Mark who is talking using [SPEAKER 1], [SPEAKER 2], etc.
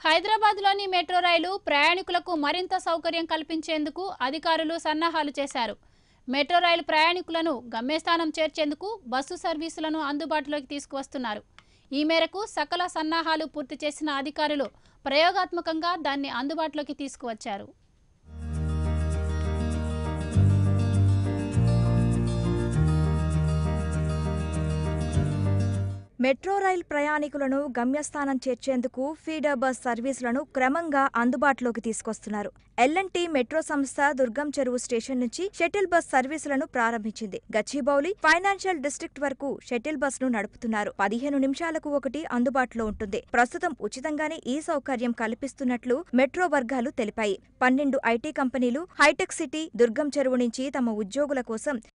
[SPEAKER 1] హైదరాబాద్లోని మెట్రో రైలు ప్రయాణికులకు మరింత సౌకర్యం కల్పించేందుకు అధికారులు సన్నాహాలు చేశారు మెట్రో రైలు ప్రయాణికులను గమ్యస్థానం చేర్చేందుకు బస్సు సర్వీసులను అందుబాటులోకి తీసుకువస్తున్నారు ఈ మేరకు సకల సన్నాహాలు పూర్తి చేసిన అధికారులు ప్రయోగాత్మకంగా దాన్ని అందుబాటులోకి తీసుకువచ్చారు
[SPEAKER 2] మెట్రో రైల్ ప్రయాణికులను గమ్యస్థానం చేర్చేందుకు ఫీడర్ బస్ సర్వీసులను క్రమంగా అందుబాటులోకి తీసుకొస్తున్నారు ఎల్ఎన్టీ మెట్రో సంస్థ దుర్గం చెరువు స్టేషన్ నుంచి షటిల్ బస్ సర్వీసులను ప్రారంభించింది గచ్చిబౌలి ఫైనాన్షియల్ డిస్ట్రిక్ట్ వరకు షటిల్ బస్ ను నడుపుతున్నారు పదిహేను నిమిషాలకు ఒకటి అందుబాటులో ఉంటుంది ప్రస్తుతం ఉచితంగానే ఈ సౌకర్యం కల్పిస్తున్నట్లు మెట్రో వర్గాలు తెలిపాయి పన్నెండు ఐటీ కంపెనీలు హైటెక్ సిటీ దుర్గం చెరువు నుంచి తమ ఉద్యోగుల కోసం